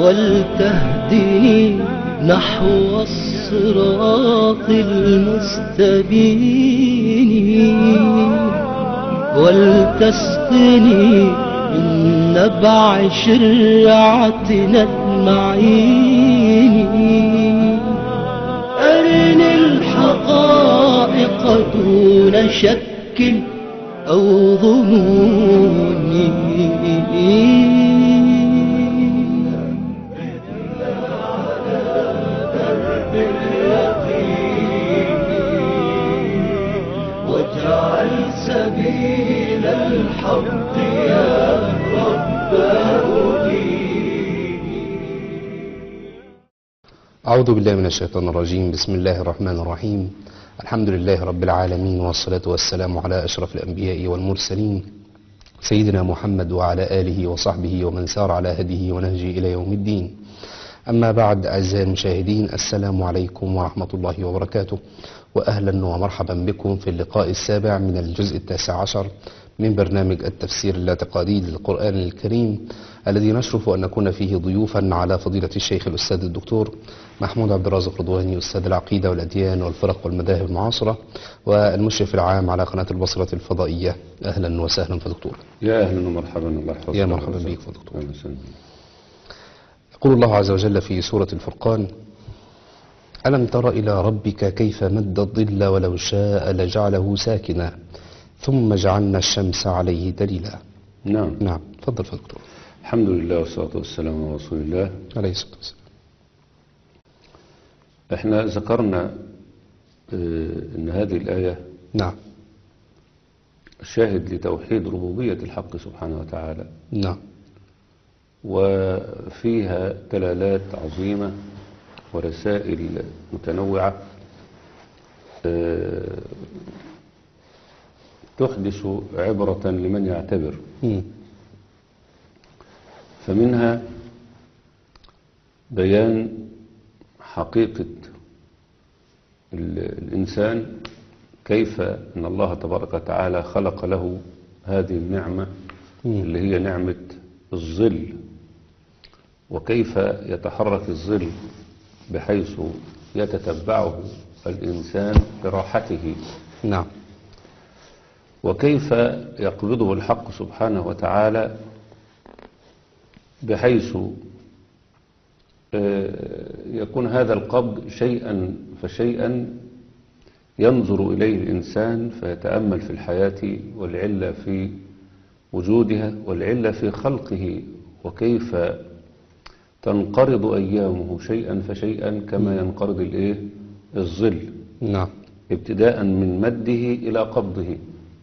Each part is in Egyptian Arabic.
ولتهدني نحو الصراط المستبين ولتسقني من نبع شرعتنا المعين أرني الحقائق دون شك أو ظنون واجعل سبيل الحق يا رب أعوذ بالله من الشيطان الرجيم بسم الله الرحمن الرحيم الحمد لله رب العالمين والصلاة والسلام على أشرف الأنبياء والمرسلين سيدنا محمد وعلى آله وصحبه ومن سار على هديه ونهجه إلى يوم الدين أما بعد أعزائي المشاهدين السلام عليكم ورحمة الله وبركاته وأهلا ومرحبا بكم في اللقاء السابع من الجزء التاسع عشر من برنامج التفسير الاعتقادي للقرآن الكريم الذي نشرف أن نكون فيه ضيوفا على فضيلة الشيخ الأستاذ الدكتور محمود عبد الرازق رضواني أستاذ العقيدة والأديان والفرق والمذاهب المعاصرة والمشرف العام على قناة البصرة الفضائية أهلا وسهلا في دكتور يا اهلا ومرحبا الله يحفظك يا مرحبا بك يا دكتور. أهلا وسهلا. يقول الله عز وجل في سورة الفرقان ألم تر إلى ربك كيف مد الظل ولو شاء لجعله ساكنا ثم جعلنا الشمس عليه دليلا نعم نعم تفضل يا دكتور الحمد لله والصلاة والسلام على رسول الله عليه الصلاة والسلام احنا ذكرنا آه، ان هذه الآية نعم شاهد لتوحيد ربوبية الحق سبحانه وتعالى نعم وفيها دلالات عظيمة ورسائل متنوعة آه، تحدث عبرة لمن يعتبر مم. فمنها بيان حقيقة ال- الإنسان كيف أن الله تبارك وتعالى خلق له هذه النعمة مم. اللي هي نعمة الظل وكيف يتحرك الظل بحيث يتتبعه الإنسان براحته نعم وكيف يقبضه الحق سبحانه وتعالى بحيث آه، يكون هذا القبض شيئا فشيئا ينظر إليه الإنسان فيتأمل في الحياة والعلة في وجودها والعلة في خلقه وكيف تنقرض أيامه شيئا فشيئا كما ينقرض الإيه؟ الظل نعم ابتداء من مده إلى قبضه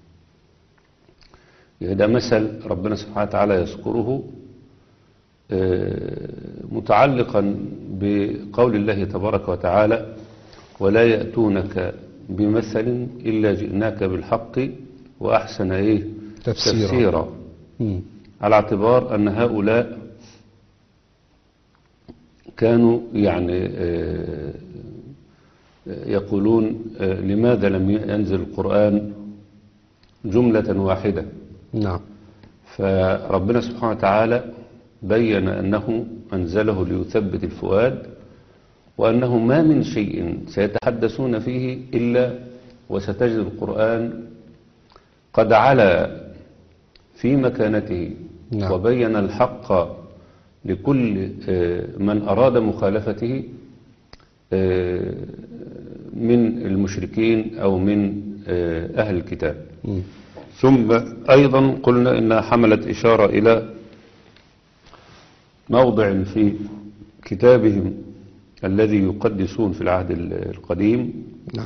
ده مثل ربنا سبحانه وتعالى يذكره آه، متعلقا بقول الله تبارك وتعالى ولا يأتونك بمثل إلا جئناك بالحق وأحسن إيه تفسيرا. تفسيرا مم. على اعتبار أن هؤلاء كانوا يعني آه، يقولون آه، لماذا لم ينزل القرآن جملة واحدة نعم فربنا سبحانه وتعالى بين أنه أنزله ليثبت الفؤاد وأنه ما من شيء سيتحدثون فيه إلا وستجد القرآن قد علا في مكانته نعم. وبين الحق لكل آه، من أراد مخالفته آه، من المشركين أو من آه، أهل الكتاب مم. ثم أيضا قلنا إنها حملت إشارة إلى موضع في كتابهم الذي يقدسون في العهد القديم نعم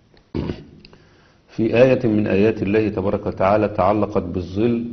في آية من آيات الله تبارك وتعالى تعلقت بالظل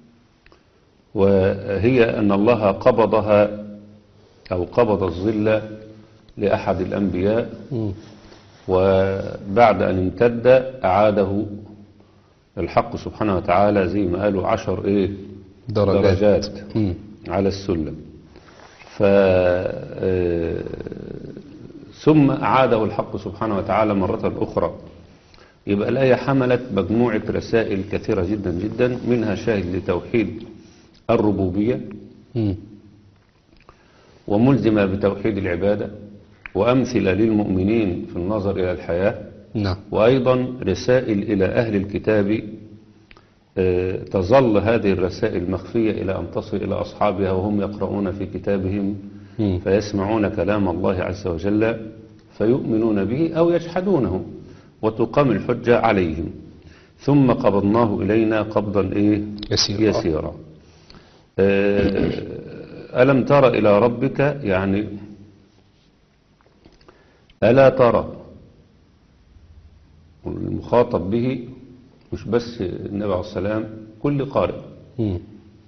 وهي أن الله قبضها أو قبض الظل لأحد الأنبياء مم. وبعد أن امتد أعاده الحق سبحانه وتعالى زي ما قالوا عشر إيه درجات. درجات مم. على السلم ف آه، ثم أعاده الحق سبحانه وتعالى مرة أخرى يبقى الآية حملت مجموعة رسائل كثيرة جدا جدا منها شاهد لتوحيد الربوبية مم. وملزمة بتوحيد العبادة وأمثلة للمؤمنين في النظر إلى الحياة نعم وأيضا رسائل إلى أهل الكتاب آه، تظل هذه الرسائل مخفية إلى أن تصل إلى أصحابها وهم يقرؤون في كتابهم مم. فيسمعون كلام الله عز وجل فيؤمنون به أو يجحدونه وتقام الحجة عليهم ثم قبضناه إلينا قبضا إيه؟ يسيرا. يسيرا آه، ألم تر إلى ربك يعني ألا ترى المخاطب به مش بس النبي عليه السلام كل قارئ مم.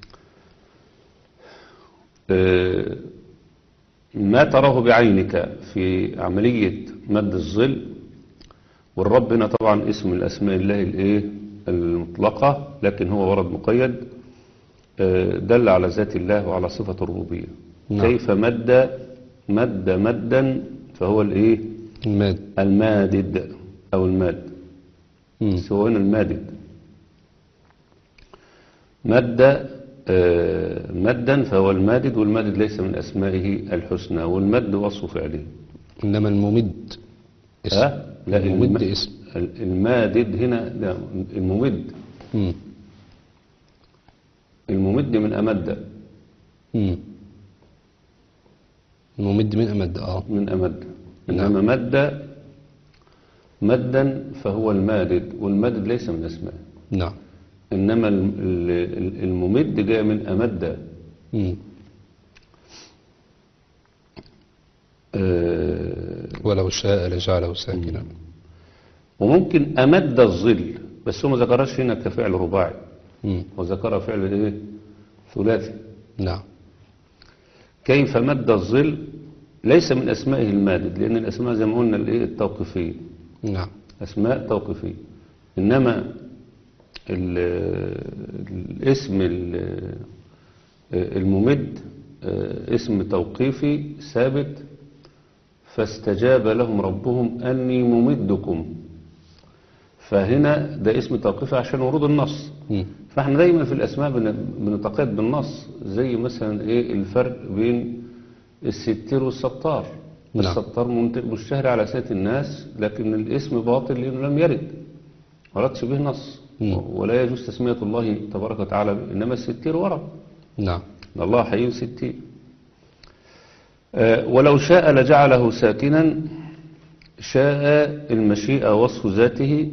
آه، ما تراه بعينك في عملية مد الظل والرب هنا طبعا اسم من الأسماء الله الإيه المطلقة لكن هو ورد مقيد آه، دل على ذات الله وعلى صفة الربوبية نعم. كيف مد مد مدا فهو الإيه الماد المادد أو الماد مم. سواء المادد مد آه، مدا فهو المادد والمادد ليس من أسمائه الحسنى والمد وصف فعله إنما الممد اسم ها؟ لا الممد الم- اسم ال- المادد هنا لا الممد مم. الممد من أمد مم. الممد من أمد اه من أمد نعم. إنما مد مدا فهو المادد والمادد ليس من أسمائه نعم إنما الم- ال- ال- الممد جاء من أمد مم. آه، ولو شاء لجعله ساكنا وممكن أمد الظل بس هو ما ذكرش هنا كفعل رباعي مم. وذكر فعل إيه ثلاثي نعم كيف مد الظل ليس من أسمائه المادد لأن الأسماء زي ما قلنا الإيه التوقيفية نعم أسماء توقيفية إنما ال- الاسم ال- الممد آه، اسم توقيفي ثابت فاستجاب لهم ربهم أني ممدكم فهنا ده اسم توقيفي عشان ورود النص مم. فاحنا دايما في الاسماء بن- بنتقيد بالنص زي مثلا ايه الفرق بين الستير والستار نعم. الستار منت- مشتهر على سيئة الناس لكن الاسم باطل لانه لم يرد وردش به نص مم. ولا يجوز تسمية الله تبارك وتعالى به. انما الستير ورد نعم إن الله حي ستير آه، ولو شاء لجعله ساكنا شاء المشيئة وصف ذاته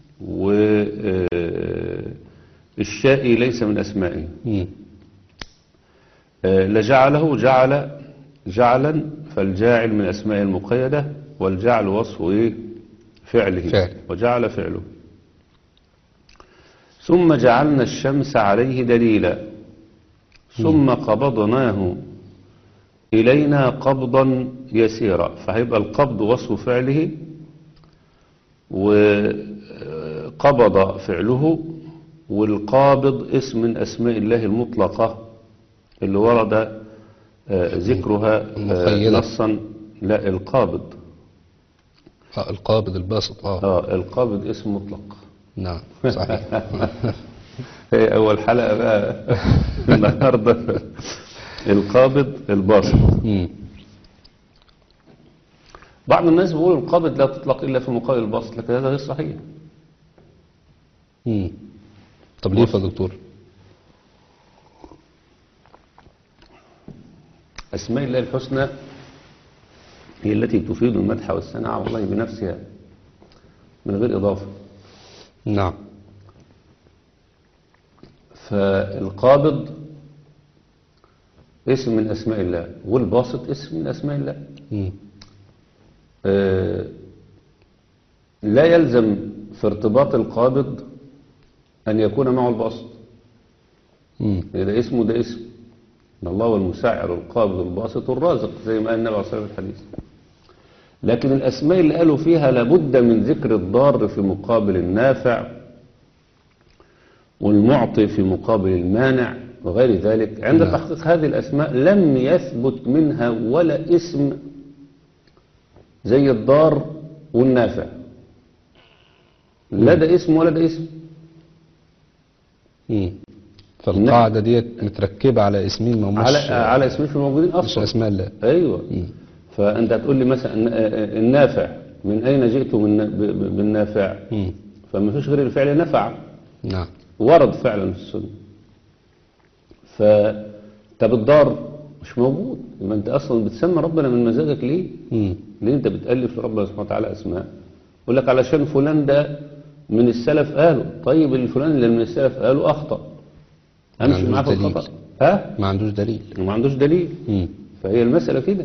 والشاء ليس من أسمائه مم. آه، لجعله جعل جعلا فالجاعل من أسماء المقيدة والجعل وصف إيه؟ فعله فعل. وجعل فعله ثم جعلنا الشمس عليه دليلا ثم قبضناه إلينا قبضا يسيرا فهيبقى القبض وصف فعله وقبض فعله والقابض اسم من أسماء الله المطلقة اللي ورد آه، ذكرها آه، المقيدة. نصا لا القابض آه القابض الباسط اه اه القابض اسم مطلق نعم صحيح هي أول حلقة بقى النهاردة القابض الباسط مم. بعض الناس بيقولوا القابض لا تطلق إلا في مقابل الباسط لكن هذا غير صحيح مم. طب ليه يا دكتور أسماء الله الحسنى هي التي تفيد المدح والثناء على الله بنفسها من غير إضافة نعم فالقابض اسم من أسماء الله والباسط اسم من أسماء الله مم. آه، لا يلزم في ارتباط القابض أن يكون معه الباسط مم. ده اسم وده اسم إن الله هو المسعر القابض الباسط الرازق زي ما قال النبي عليه الصلاة والسلام في الحديث لكن الأسماء اللي قالوا فيها لابد من ذكر الضار في مقابل النافع والمعطي في مقابل المانع وغير ذلك عند نعم. تحقيق هذه الأسماء لم يثبت منها ولا اسم زي الضار والنافع لا ده اسم ولا ده اسم مم. فالقاعدة ديت متركبة على اسمين ما هماش على على اسمين مش موجودين مش اصلا اسماء الله ايوه فانت هتقول لي مثلا الن- آه، النافع من اين جئت من ب- ب- بالنافع مم. فما فيش غير الفعل نفع نعم ورد فعلا في السنه ف طب الضار مش موجود يبقى انت اصلا بتسمى ربنا من مزاجك ليه مم. ليه انت بتالف لربنا سبحانه وتعالى اسماء يقول لك علشان فلان ده من السلف قاله طيب الفلان اللي من السلف قاله اخطا امشي عندوش معاه في دليل. الخطا ها ما عندوش دليل وما عندوش دليل مم. فهي المسألة كده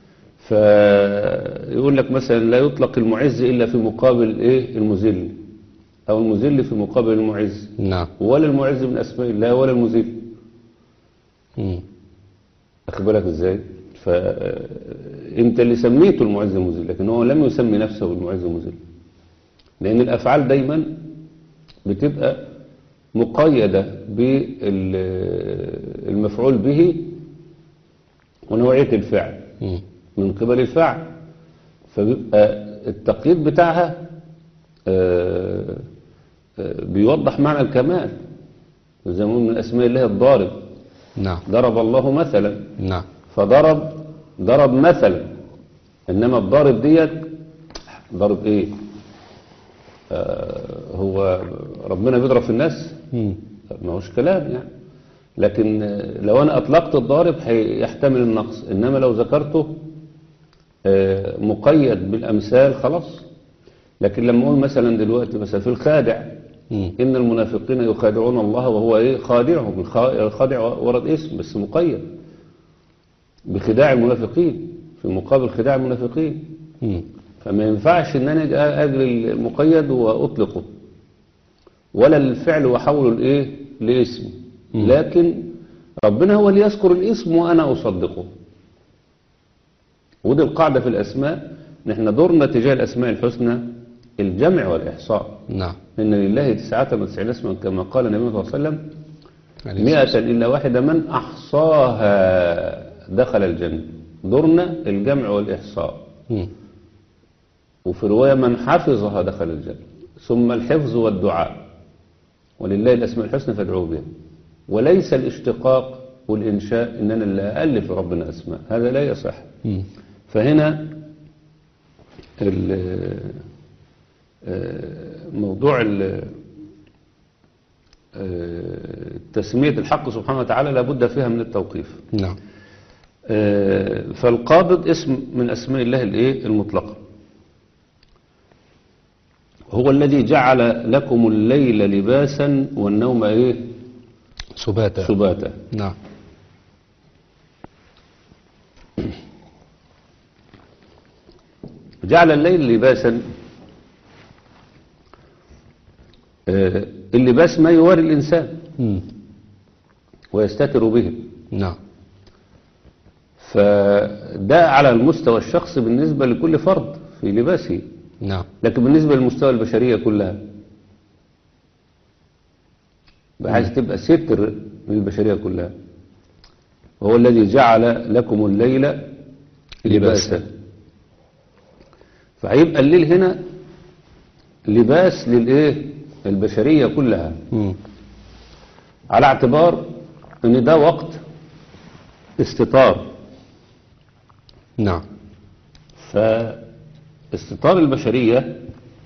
فيقول لك مثلا لا يطلق المعز إلا في مقابل إيه المذل أو المذل في مقابل المعز نعم ولا المعز من أسماء الله ولا المذل مم. أخد بالك إزاي فأنت اللي سميته المعز المذل لكن هو لم يسمي نفسه بالمعز المذل لأن الأفعال دايما بتبقى مقيدة بالمفعول به ونوعية الفعل مم. من قبل الفعل فبيبقى التقييد بتاعها آه، آه، بيوضح معنى الكمال زي ما قلنا من اسماء الله الضارب نعم ضرب الله مثلا نعم فضرب ضرب مثلا انما الضارب ديت ضرب ايه آه هو ربنا بيضرب في الناس مم. ما هوش كلام يعني لكن آه، لو انا اطلقت الضارب هيحتمل النقص انما لو ذكرته آه، مقيد بالامثال خلاص لكن لما اقول مثلا دلوقتي مثلا في الخادع مم. ان المنافقين يخادعون الله وهو ايه خادعهم الخ- الخادع ورد اسم بس مقيد بخداع المنافقين في مقابل خداع المنافقين مم. فما ينفعش ان انا أجي اجري المقيد واطلقه ولا الفعل واحوله لايه لاسم لكن ربنا هو اللي يذكر الاسم وانا اصدقه ودي القاعده في الاسماء نحن دورنا تجاه الاسماء الحسنى الجمع والاحصاء نعم ان لله تسعة وتسعين اسما كما قال النبي صلى الله عليه وسلم عليه مئة إلا واحدة من أحصاها دخل الجنة دورنا الجمع والإحصاء مم. وفي رواية من حفظها دخل الجنة ثم الحفظ والدعاء ولله الأسماء الحسنى فادعوه بها وليس الاشتقاق والإنشاء إن أنا اللي ألف ربنا أسماء هذا لا يصح مم. فهنا ال- آه، موضوع ال- آه، تسمية الحق سبحانه وتعالى لابد فيها من التوقيف نعم آه، فالقابض اسم من أسماء الله الإيه المطلقة هو الذي جعل لكم الليل لباسا والنوم إيه سباتا سباتا نعم جعل الليل لباسا آه، اللباس ما يواري الإنسان مم. ويستتر به نعم فده على المستوى الشخصي بالنسبة لكل فرد في لباسه نعم لكن بالنسبة للمستوى البشرية كلها بحيث تبقى ستر للبشرية كلها وهو الذي جعل لكم الليل لباسا فهيبقى الليل هنا لباس للايه البشرية كلها مم. على اعتبار ان ده وقت استطار نعم فاستطار البشرية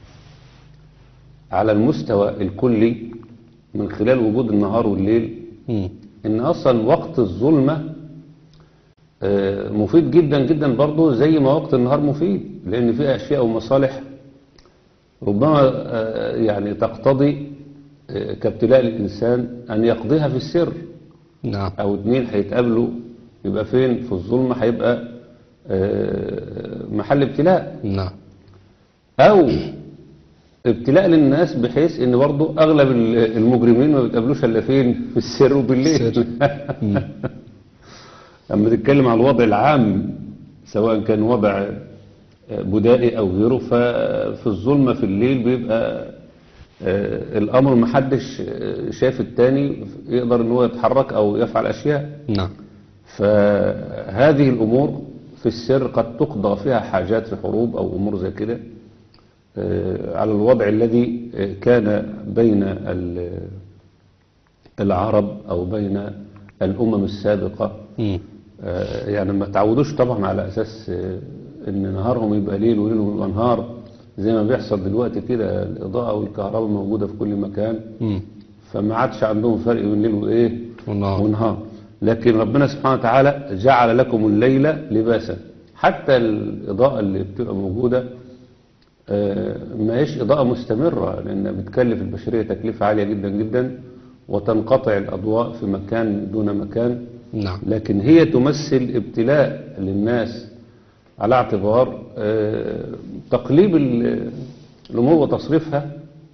على المستوى الكلي من خلال وجود النهار والليل مم. ان اصلا وقت الظلمة آه، مفيد جدا جدا برضه زي ما وقت النهار مفيد لان فيه اشياء ومصالح ربما آه، يعني تقتضي آه، كابتلاء الانسان ان يقضيها في السر نعم او اتنين هيتقابلوا يبقى فين في الظلمة هيبقى آه، محل ابتلاء نعم او ابتلاء للناس بحيث ان برضو اغلب ال- المجرمين ما بيتقابلوش الا فين في السر وبالليل السر. مم. اما تتكلم عن الوضع العام سواء كان وضع بدائي او غيره ففي الظلمة في الليل بيبقى آه، الامر محدش آه، شايف التاني يقدر ان هو يتحرك او يفعل اشياء نعم فهذه الأمور في السر قد تقضى فيها حاجات في حروب أو أمور زي كده آه، على الوضع الذي آه، كان بين ال- العرب أو بين الأمم السابقة مم. آه، يعني ما تعودوش طبعا على أساس آه، إن نهارهم يبقى ليل وليلهم يبقى نهار زي ما بيحصل دلوقتي كده الإضاءة والكهرباء موجودة في كل مكان مم. فما عادش عندهم فرق بين ليل وإيه والنهار. ونهار لكن ربنا سبحانه وتعالى جعل لكم الليل لباسا حتى الإضاءة اللي بتبقى موجودة آه، ما هيش إضاءة مستمرة لأن بتكلف البشرية تكلفة عالية جدا جدا وتنقطع الأضواء في مكان دون مكان نعم لكن هي تمثل ابتلاء للناس على اعتبار آه، تقليب ال- الأمور وتصريفها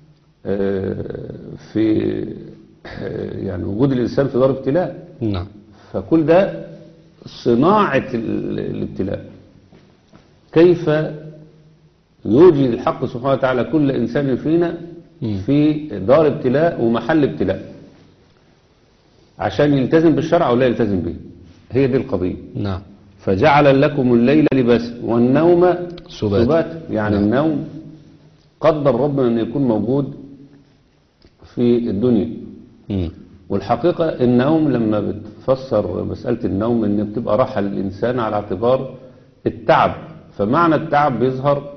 آه، في آه، يعني وجود الإنسان في دار ابتلاء نعم فكل ده صناعة ال- الابتلاء كيف يوجد الحق سبحانه وتعالى كل إنسان فينا في دار ابتلاء ومحل ابتلاء عشان يلتزم بالشرع أو لا يلتزم به هي دي القضية نعم فجعل لكم الليل لباسا والنوم سباتا. سباتا يعني نعم. النوم قدر ربنا أن يكون موجود في الدنيا مم. والحقيقة النوم لما بتفسر مسألة النوم ان بتبقى راحة للإنسان على اعتبار التعب فمعنى التعب بيظهر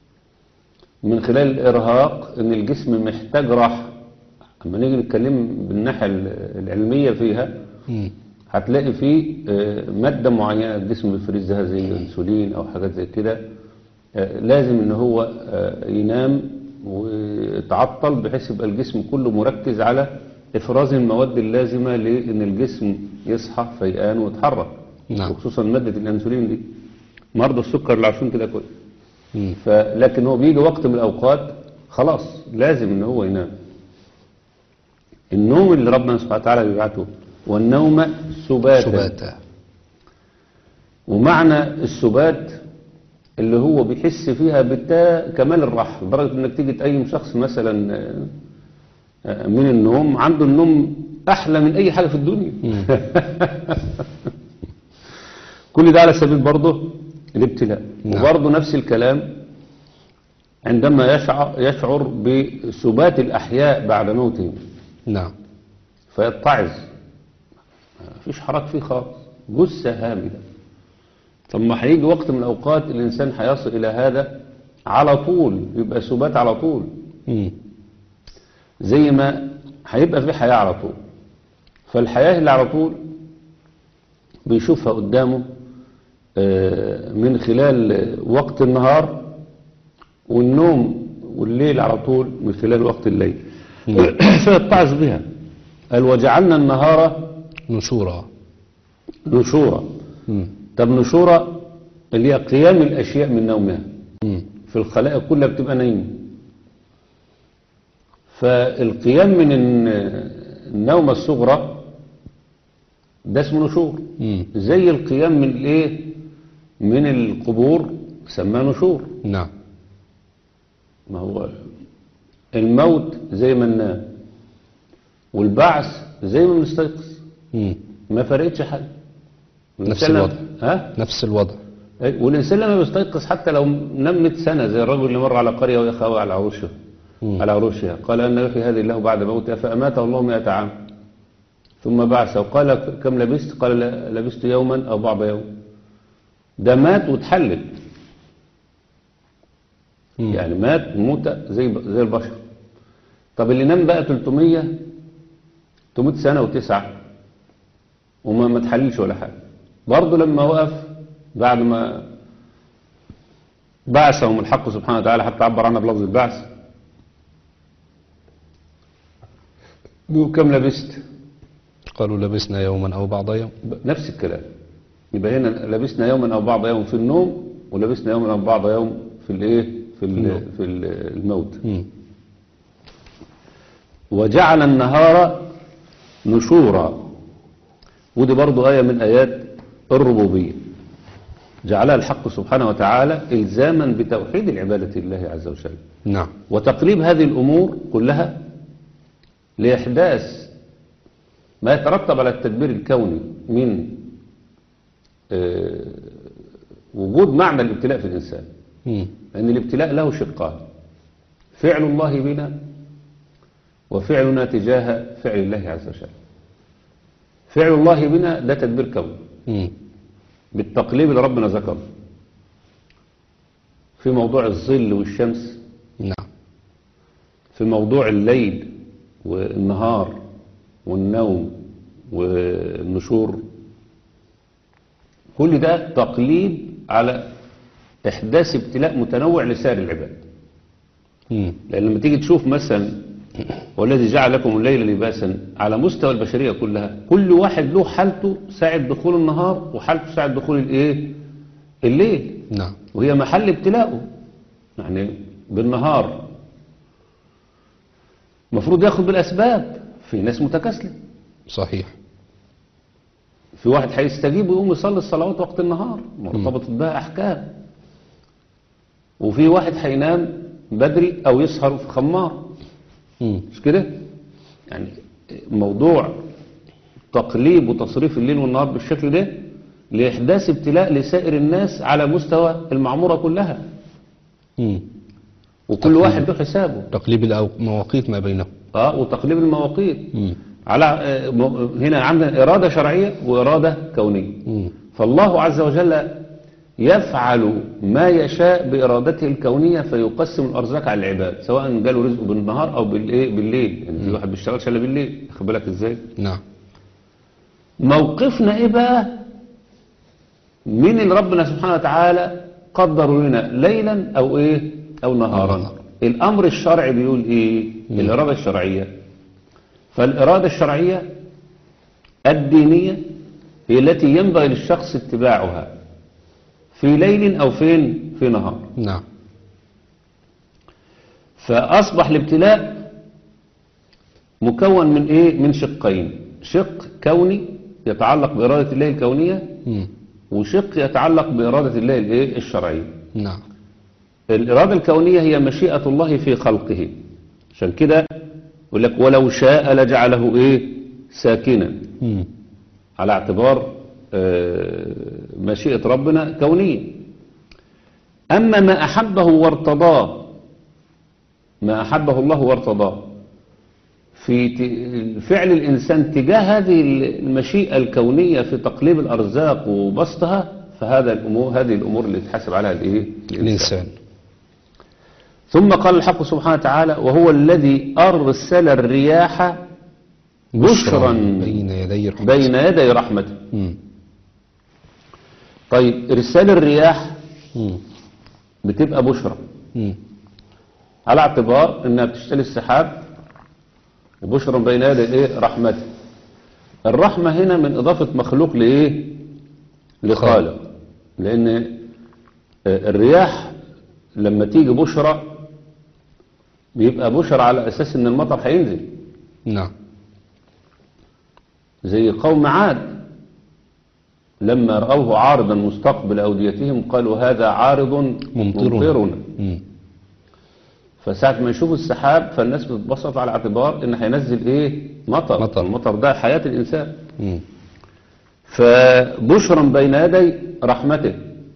من خلال الإرهاق ان الجسم محتاج راحة اما نيجي نتكلم بالناحية العلمية فيها مم. هتلاقي فيه آه، مادة معينة الجسم بيفرزها زي الانسولين او حاجات زي كده آه، لازم ان هو آه، ينام ويتعطل بحيث يبقى الجسم كله مركز على افراز المواد اللازمة لان الجسم يصحى فيقان ويتحرك نعم. وخصوصا مادة الانسولين دي مرضى السكر اللي عارفين كده كويس مم. فلكن هو بيجي وقت من الأوقات خلاص لازم ان هو ينام النوم اللي ربنا سبحانه وتعالى بيبعته والنوم سباتا سباتا ومعنى السبات اللي هو بيحس فيها بتا كمال الراحة لدرجة انك تيجي تقيم شخص مثلا آه، آه، من النوم عنده النوم احلى من اي حاجة في الدنيا كل ده على سبيل برضه الابتلاء نعم. وبرضه نفس الكلام عندما يشعر, يشعر بسبات الأحياء بعد موتهم نعم فيتعظ مفيش حرك فيه خالص جثة هامدة طب ما هيجي وقت من الأوقات الإنسان هيصل إلى هذا على طول يبقى سبات على طول مم. زي ما هيبقى في حياة على طول فالحياة اللي على طول بيشوفها قدامه آه، من خلال آه، وقت النهار والنوم والليل على طول من خلال وقت الليل فيتعظ بها قال وجعلنا النهار نشورا نشورا مم. طب نشورا اللي هي قيام الأشياء من نومها مم. في الخلائق كلها بتبقى نايمة فالقيام من الن- النومة الصغرى ده اسمه نشور مم. زي القيام من الايه من القبور سماه نشور نعم ما هو الموت زي ما ننام والبعث زي ما بنستيقظ مم. ما فرقتش حاجه نفس والإنسان لما- الوضع. ها نفس الوضع أي، والإنسان لما بيستيقظ حتى لو نام 100 سنة زي الرجل اللي مر على قرية وهي خاوية على عروشها مم. على عروشها قال أن يحيي هذه الله بعد موتها فأماته الله 100 عام ثم بعثه قال كم لبست قال ل- لبست يوما أو بعض يوم ده مات وتحلل مم. يعني مات موتة زي زي البشر طب اللي نام بقى 300 300 سنة وتسعة وما ما تحللش ولا حاجة برضه لما وقف بعد ما بعثهم الحق سبحانه وتعالى حتى عبر عنها بلفظ البعث كم لبست قالوا لبسنا يوما أو بعض يوم نفس الكلام يبقى هنا لبسنا يوما او بعض يوم في النوم ولبسنا يوما او بعض يوم في الايه في ال- في ال- الموت مم. وجعل النهار نشورا ودي برضو آية من آيات الربوبية جعلها الحق سبحانه وتعالى إلزاما بتوحيد العبادة لله عز وجل نعم وتقليب هذه الأمور كلها لإحداث ما يترتب على التدبير الكوني من آه، وجود معنى الابتلاء في الإنسان مم. لأن الابتلاء له شقان فعل الله بنا وفعلنا تجاه فعل الله عز وجل فعل الله بنا ده تدبير كون مم. بالتقليب اللي ربنا ذكره في موضوع الظل والشمس نعم في موضوع الليل والنهار والنوم والنشور كل ده تقليد على إحداث ابتلاء متنوع لسائر العباد مم. لأن لما تيجي تشوف مثلا والذي جعل لكم الليل لباسا على مستوى البشرية كلها كل واحد له حالته ساعة دخول النهار وحالته ساعة دخول الايه الليل نعم وهي محل ابتلاءه يعني بالنهار المفروض ياخد بالأسباب في ناس متكاسلة صحيح في واحد هيستجيب ويقوم يصلي الصلوات وقت النهار مرتبطة بها أحكام وفي واحد هينام بدري أو يسهر في خمار مم. مش كده يعني موضوع تقليب وتصريف الليل والنهار بالشكل ده لإحداث ابتلاء لسائر الناس على مستوى المعمورة كلها مم. وكل واحد له حسابه تقليب المواقيت ما بينهم اه وتقليب المواقيت مم. على آه، م- هنا عندنا إرادة شرعية وإرادة كونية مم. فالله عز وجل يفعل ما يشاء بإرادته الكونية فيقسم الأرزاق على العباد سواء جاله رزقه بالنهار أو بالإيه بالليل يعني في واحد بيشتغلش إلا بالليل خد بالك إزاي نعم موقفنا إيه بقى من اللي ربنا سبحانه وتعالى قدر لنا ليلا أو إيه أو نهارا نهارا. الأمر الشرعي بيقول إيه الإرادة الشرعية فالإرادة الشرعية الدينية هي التي ينبغي للشخص اتباعها في ليل أو فين في نهار نعم فأصبح الابتلاء مكون من إيه من شقين شق كوني يتعلق بإرادة الله الكونية مم. وشق يتعلق بإرادة الله الإيه الشرعية نعم الإرادة الكونية هي مشيئة الله في خلقه عشان كده يقول لك ولو شاء لجعله إيه ساكنا مم. على اعتبار آه، مشيئة ربنا كونية أما ما أحبه وارتضاه ما أحبه الله وارتضاه في ت- فعل الإنسان تجاه هذه المشيئة الكونية في تقليب الأرزاق وبسطها فهذا الأمور هذه الأمور اللي يتحاسب عليها الإيه؟ الإنسان ثم قال الحق سبحانه وتعالى وهو الذي أرسل الرياح بشرا بين يدي رحمته بين يدي رحمته مم. طيب إرسال الرياح مم. بتبقى بشرى مم. على اعتبار انها بتشتري السحاب وبشرى بين يدي ايه رحمته الرحمة هنا من اضافة مخلوق لايه لخالق لان آه، الرياح لما تيجي بشرى بيبقى بشرى على اساس ان المطر هينزل نعم زي قوم عاد لما رأوه عارضا مستقبل أوديتهم قالوا هذا عارض ممطرنا ممطرنا مم. فساعة ما يشوفوا السحاب فالناس بتتبسط على اعتبار ان هينزل ايه مطر مطر. المطر ده حياة الانسان مم. فبشرا بين يدي رحمته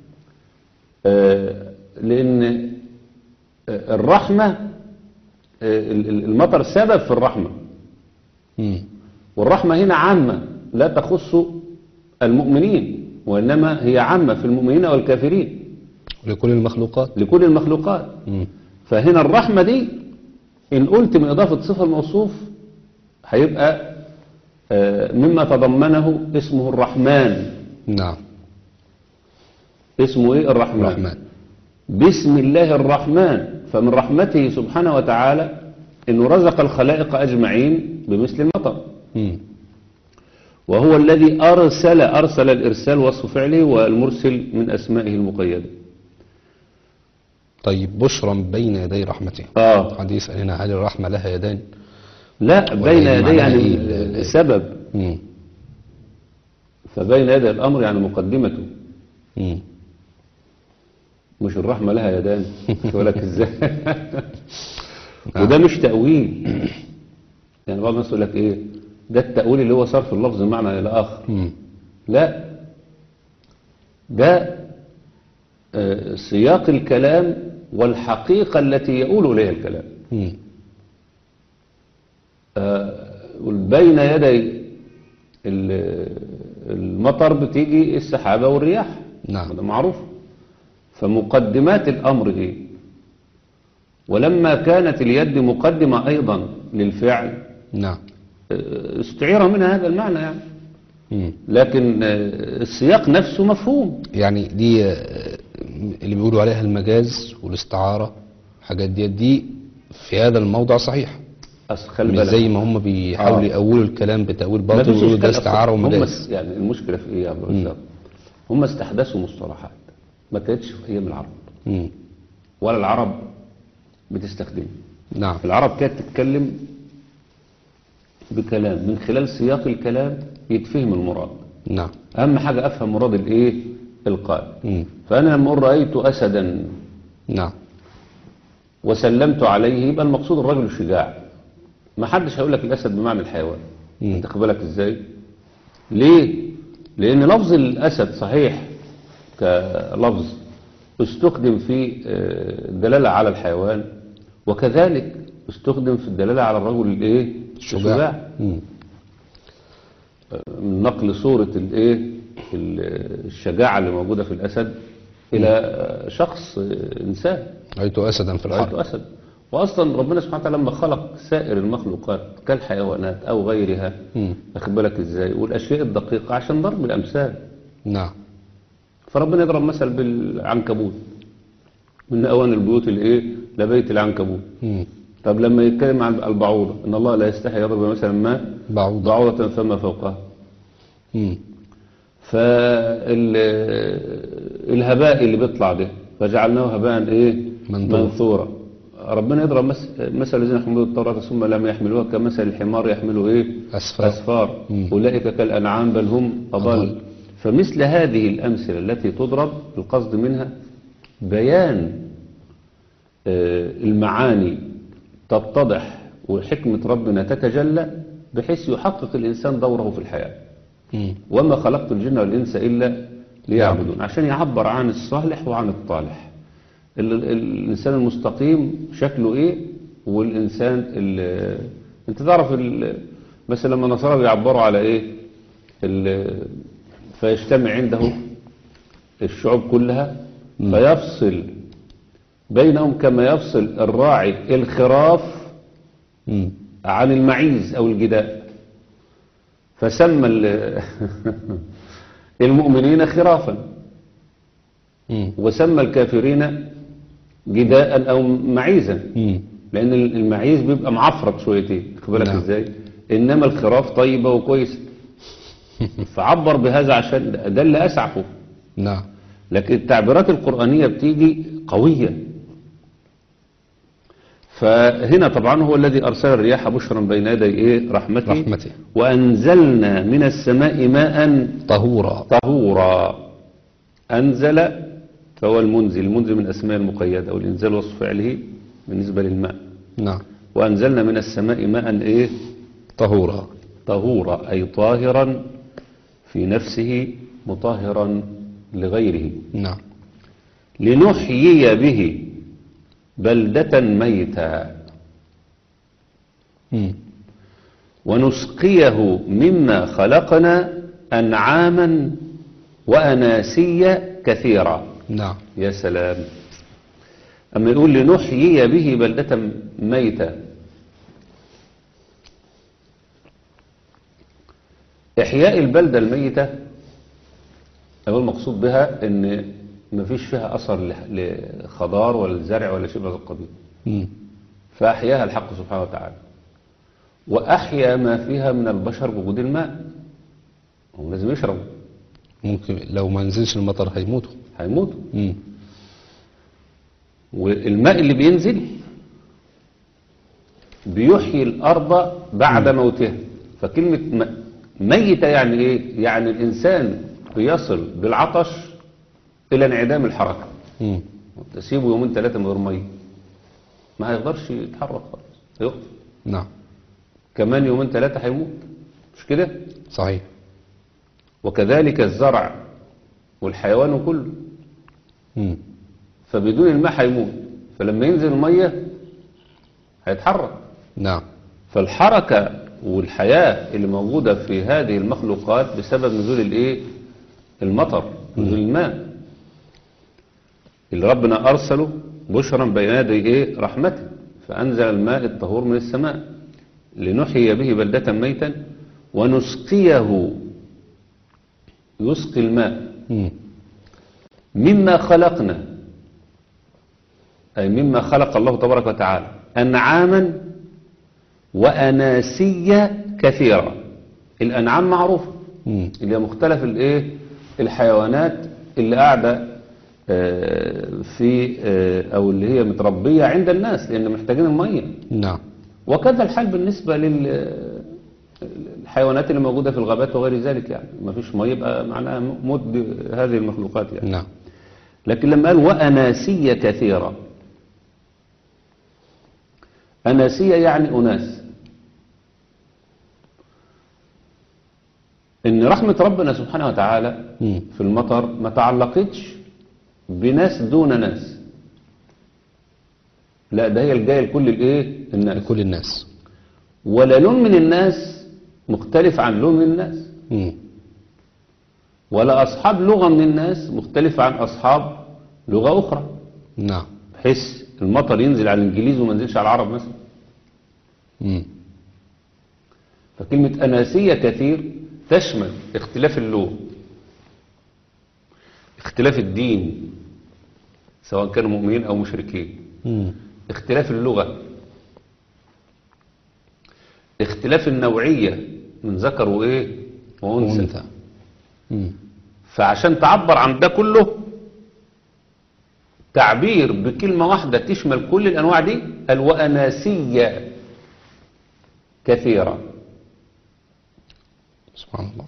آه، لان آه، الرحمة آه، ال- ال- المطر سبب في الرحمة مم. والرحمة هنا عامة لا تخص المؤمنين وإنما هي عامة في المؤمنين والكافرين لكل المخلوقات لكل المخلوقات مم. فهنا الرحمة دي إن قلت من إضافة صفة الموصوف هيبقى آه، مما تضمنه اسمه الرحمن نعم اسمه إيه الرحمن الرحمن بسم الله الرحمن فمن رحمته سبحانه وتعالى إنه رزق الخلائق أجمعين بمثل المطر مم. وهو الذي أرسل أرسل الإرسال وصف فعله والمرسل من أسمائه المقيدة طيب بشرا بين يدي رحمته آه حد يسأل هنا هل الرحمة لها يدان لا بين هي يدي معناها يعني إيه ال- ال- السبب مم. فبين يدي الأمر يعني مقدمته مم. مش الرحمة لها يدان يقول لك ازاي وده مش تأويل يعني بعض الناس يقول لك ايه ده التأويل اللي هو صرف اللفظ معنى إلى آخر مم. لا ده آه، سياق الكلام والحقيقة التي يؤول إليها الكلام مم. آه، بين يدي ال- المطر بتيجي السحابة والرياح نعم. هذا معروف فمقدمات الأمر إيه ولما كانت اليد مقدمة أيضا للفعل نعم آه، استعير منها هذا المعنى يعني مم. لكن آه، السياق نفسه مفهوم يعني دي آه، اللي بيقولوا عليها المجاز والاستعارة حاجات دي دي في هذا الموضع صحيح أصل خلي مش بالك زي ما هم بيحاولوا آه. يأولوا الكلام بتأويل ما باطل فيش ويقولوا ده إشكال استعارة أصلاً. هم ومجاز يعني المشكلة في إيه يا أبو رزاق هم استحدثوا مصطلحات ما كانتش في أيام العرب مم. ولا العرب بتستخدمها نعم العرب كانت تتكلم بكلام من خلال سياق الكلام يتفهم المراد نعم أهم حاجة أفهم مراد الإيه القائل مم. فأنا لما أقول رأيت أسدا نعم وسلمت عليه يبقى المقصود الرجل الشجاع ما حدش هيقول لك الأسد بمعنى الحيوان مم. انت بالك إزاي ليه لأن لفظ الأسد صحيح كلفظ استخدم في آه، الدلالة على الحيوان وكذلك استخدم في الدلالة على الرجل الايه الشجاع مم. من نقل صورة الايه ال- الشجاعة اللي موجودة في الأسد إلى شخص إنسان رأيت أسدا في رأيت الحرب أسد وأصلا ربنا سبحانه وتعالى لما خلق سائر المخلوقات كالحيوانات أو غيرها مم. أخد بالك إزاي والأشياء الدقيقة عشان ضرب الأمثال نعم فربنا يضرب مثل بالعنكبوت من أوان البيوت الإيه لبيت العنكبوت مم. طب لما يتكلم عن البعوضة إن الله لا يستحي يضرب مثلا ما بعوضة بعوضة فما فوقها مم. فالهباء اللي بيطلع ده فجعلناه هباء ايه منثورا. منثورا ربنا يضرب مس- مثل الذين يحملون التوراة ثم لم يحملوها كمثل الحمار يحمل ايه أسفار أسفار مم. أولئك كالأنعام بل هم أضل أضل. فمثل هذه الأمثلة التي تضرب القصد منها بيان آه، المعاني تتضح وحكمة ربنا تتجلى بحيث يحقق الإنسان دوره في الحياة مم. وما خلقت الجن والإنس إلا ليعبدون عشان يعبر عن الصالح وعن الطالح ال- ال- الإنسان المستقيم شكله إيه والإنسان ال- أنت تعرف ال- مثلا لما النصارى بيعبروا على إيه ال- فيجتمع عنده الشعوب كلها فيفصل بينهم كما يفصل الراعي الخراف مم. عن المعيز أو الجداء فسمى ال- المؤمنين خرافا مم. وسمى الكافرين جداء أو معيزا مم. لأن المعيز بيبقى معفرط شويتين خد بالك نعم. ازاي إنما الخراف طيبة وكويسة فعبر بهذا عشان ده- ده اللي أسعفه نعم لكن التعبيرات القرآنية بتيجي قوية فهنا طبعا هو الذي أرسل الرياح بشرا بين يدي إيه رحمته, رحمته. وأنزلنا من السماء ماء طهورا طهورا أنزل فهو المنزل المنزل من الأسماء المقيدة والإنزال وصف فعله بالنسبة للماء نعم وأنزلنا من السماء ماء إيه طهورا طهورا أي طاهرا في نفسه مطهرا لغيره نعم لنحيي به بلدة ميتا مم. ونسقيه مما خلقنا أنعاما وأناسيا كثيرا نعم يا سلام أما يقول لنحيي به بلدة ميتة إحياء البلدة الميتة هو المقصود بها أن مفيش فيها أثر لح- لخضار ولا زرع ولا شيء من هذا القبيل مم. فأحياها الحق سبحانه وتعالى وأحيا ما فيها من البشر بوجود الماء هم لازم يشربوا ممكن لو ما نزلش المطر هيموتوا هيموتوا مم. والماء اللي بينزل بيحيي الأرض بعد موتها فكلمة م- ميتة يعني إيه؟ يعني الإنسان بيصل بالعطش إلى انعدام الحركة مم. تسيبه يومين ثلاثة من غير مية ما هيقدرش يتحرك خالص هيقف نعم كمان يومين ثلاثة هيموت مش كده صحيح وكذلك الزرع والحيوان كله مم. فبدون الماء هيموت فلما ينزل المية هيتحرك نعم فالحركة والحياة اللي موجودة في هذه المخلوقات بسبب نزول الايه المطر نزول الماء اللي ربنا أرسله بشرا بين يدي ايه رحمته فأنزل الماء الطهور من السماء لنحيي به بلدة ميتا ونسقيه يسقي الماء مم. مما خلقنا أي مما خلق الله تبارك وتعالى أنعاما وأناسيا كثيرة الأنعام معروفة مم. اللي هي مختلف الايه الحيوانات اللي قاعدة آه، في آه، أو اللي هي متربية عند الناس لأن محتاجين المية نعم وكذا الحال بالنسبة للحيوانات اللي موجودة في الغابات وغير ذلك يعني ما فيش مية يبقى معناها موت هذه المخلوقات يعني نعم لكن لما قال وأناسية كثيرة أناسية يعني أناس إن رحمة ربنا سبحانه وتعالى مم. في المطر ما تعلقتش بناس دون ناس لا ده هي الجاية لكل الايه الناس لكل الناس ولا لون من الناس مختلف عن لون من الناس مم. ولا أصحاب لغة من الناس مختلف عن أصحاب لغة أخرى نعم بحيث المطر ينزل على الإنجليز وما ينزلش على العرب مثلا مم. فكلمة أناسية كثير تشمل اختلاف اللون اختلاف الدين سواء كانوا مؤمنين أو مشركين مم. اختلاف اللغة اختلاف النوعية من ذكر وإيه وأنثى وأنثى مم. فعشان تعبر عن ده كله تعبير بكلمة واحدة تشمل كل الأنواع دي الوأناسية كثيرة سبحان الله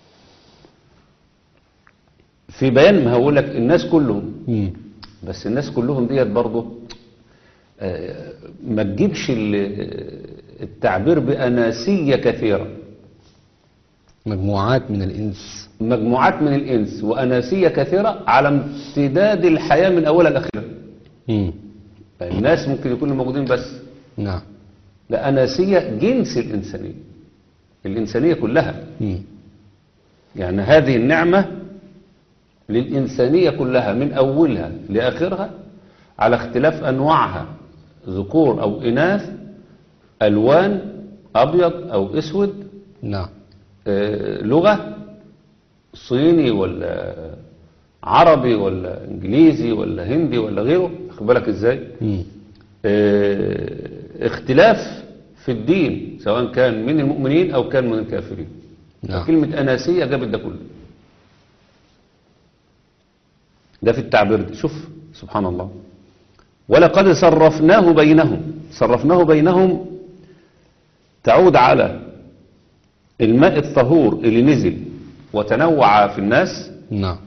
في بيان ما هقول لك الناس كلهم مم. بس الناس كلهم ديت برضه آه، ما تجيبش ال- التعبير بأناسية كثيرة مجموعات من الإنس مجموعات من الإنس وأناسية كثيرة على امتداد الحياة من أولها لآخرها مم. الناس ممكن يكونوا موجودين بس نعم لا أناسية جنس الإنسانية الإنسانية كلها مم. يعني هذه النعمة للإنسانية كلها من أولها لآخرها على اختلاف أنواعها ذكور أو إناث ألوان أبيض أو أسود نعم آه، لغة صيني ولا عربي ولا إنجليزي ولا هندي ولا غيره خد بالك إزاي مم. آه، اختلاف في الدين سواء كان من المؤمنين أو كان من الكافرين نعم. كلمة أناسية جابت ده كله ده في التعبير ده شوف سبحان الله ولقد صرفناه بينهم صرفناه بينهم تعود على الماء الطهور اللي نزل وتنوع في الناس نعم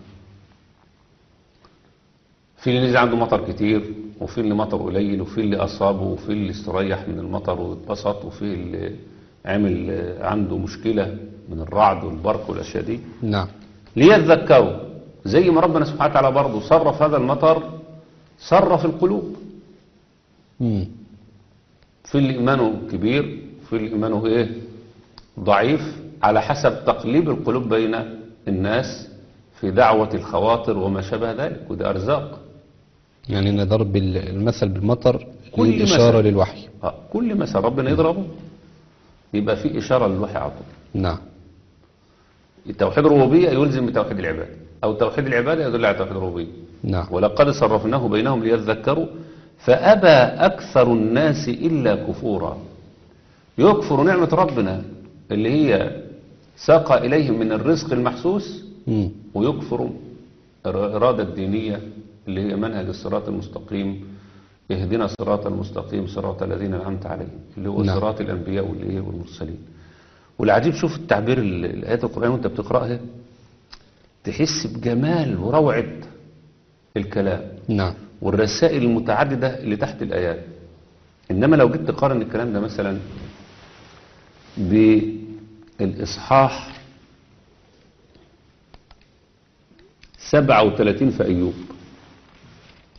في اللي نزل عنده مطر كتير وفي اللي مطر قليل وفي اللي أصابه وفي اللي استريح من المطر واتبسط وفي اللي عمل آه، عنده مشكلة من الرعد والبرق والأشياء دي نعم ليذكروا زي ما ربنا سبحانه وتعالى برضه صرف هذا المطر صرف القلوب مم. في اللي إيمانه كبير في اللي إيمانه إيه ضعيف على حسب تقليب القلوب بين الناس في دعوة الخواطر وما شابه ذلك وده أرزاق يعني أن ضرب ال- المثل بالمطر كل للإشارة مثل. للوحي آه، كل مثل ربنا يضربه يبقى في إشارة للوحي على طول نعم توحيد الربوبية يلزم بتوحيد العباد أو توحيد العبادة يدل على توحيد الربوبية نعم ولقد صرفناه بينهم ليذكروا فأبى أكثر الناس إلا كفورا يكفر نعمة ربنا اللي هي ساق إليهم من الرزق المحسوس مم. ويكفر الإرادة الدينية اللي هي منهج الصراط المستقيم اهدنا الصراط المستقيم صراط الذين أنعمت عليهم اللي هو نعم. صراط الأنبياء والإيه والمرسلين والعجيب شوف التعبير ال- الآيات القرآن وانت بتقرأها تحس بجمال وروعة الكلام نعم والرسائل المتعددة اللي تحت الآيات إنما لو جيت تقارن الكلام ده مثلا بالإصحاح 37 في أيوب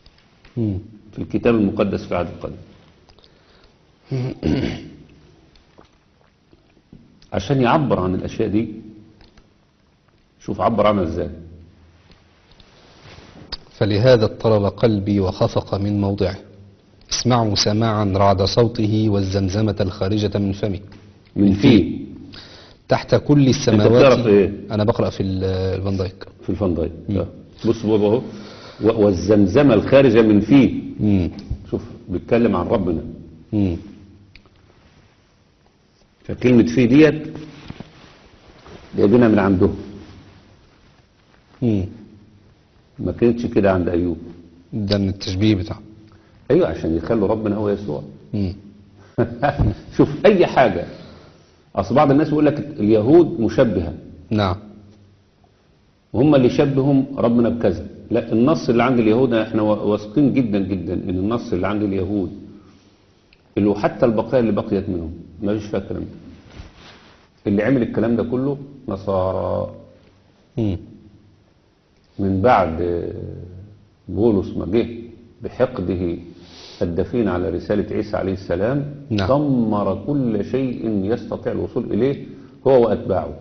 مم. في الكتاب المقدس في العهد القديم عشان يعبر عن الأشياء دي شوف عبر عنها ازاي فلهذا اضطرب قلبي وخفق من موضعه اسمعوا سماعا رعد صوته والزمزمة الخارجة من فمه من فيه تحت كل السماوات بتعرف إيه؟ أنا بقرأ في ال- الفان دايك في الفندق بص بابا اهو و- والزمزمة الخارجة من فيه مم. شوف بيتكلم عن ربنا مم. فكلمة فيه ديت جايبينها من عندهم مم. ما كانتش كده عند أيوب ده من التشبيه بتاعه أيوة عشان يخلوا ربنا هو يسوع مم. شوف أي حاجة أصل بعض الناس يقول لك اليهود مشبهة نعم وهم اللي شبههم ربنا بكذا لا النص اللي عند اليهود احنا واثقين جدا جدا ان النص اللي عند اليهود اللي هو حتى البقايا اللي بقيت منهم ما فيش فيها الكلام ده اللي عمل الكلام ده كله نصارى مم. من بعد بولس ما جه بحقده الدفين على رسالة عيسى عليه السلام نعم. دمر كل شيء يستطيع الوصول إليه هو وأتباعه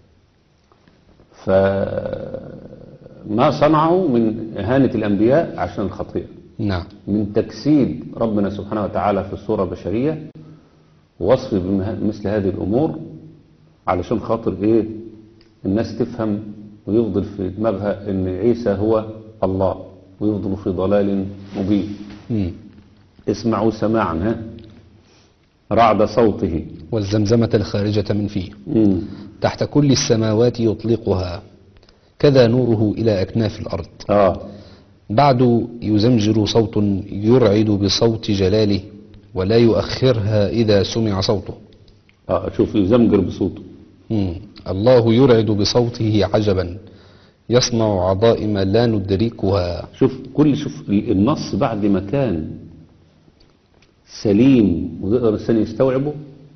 فما صنعوا من إهانة الأنبياء عشان الخطيئة نعم من تجسيد ربنا سبحانه وتعالى في الصورة البشرية ووصف بمثل هذه الأمور علشان خاطر إيه الناس تفهم ويفضل في دماغها إن عيسى هو الله ويفضلوا في ضلال مبين مم. اسمعوا سماعا ها رعد صوته والزمزمة الخارجة من فيه مم. تحت كل السماوات يطلقها كذا نوره إلى أكناف الأرض آه بعد يزمجر صوت يرعد بصوت جلاله ولا يؤخرها إذا سمع صوته آه شوف يزمجر بصوته مم. الله يرعد بصوته عجبا يصنع عظائم لا ندركها شوف كل شوف النص بعد ما كان سليم ويقدر الإنسان يستوعبه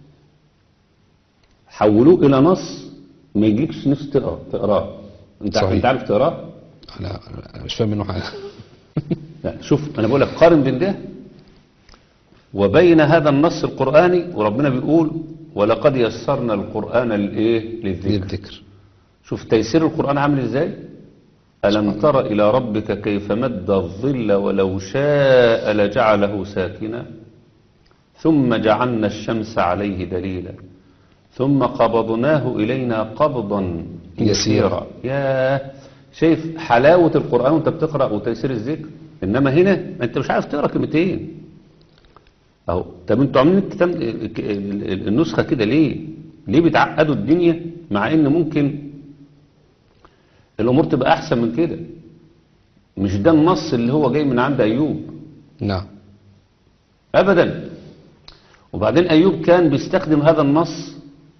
حولوه إلى نص ما يجيكش نفس تقرا تقراه انت صحيح. انت عارف تقراه؟ أنا أنا مش فاهم منه حاجة لا شوف انا بقول لك قارن بين ده وبين هذا النص القرآني وربنا بيقول ولقد يسرنا القرآن للايه للذكر للذكر شوف تيسير القرآن عامل ازاي ألم تر إلى ربك كيف مد الظل ولو شاء لجعله ساكنا ثم جعلنا الشمس عليه دليلا ثم قبضناه إلينا قبضا يسيرا. يسيرا يا شايف حلاوة القرآن وانت بتقرأ وتيسير الذكر إنما هنا انت مش عارف تقرأ كلمتين اهو طب انتوا عاملين الكتاب ال- ال- النسخة كده ليه ليه بتعقدوا الدنيا مع ان ممكن الامور تبقى احسن من كده مش ده النص اللي هو جاي من عند ايوب نعم ابدا وبعدين ايوب كان بيستخدم هذا النص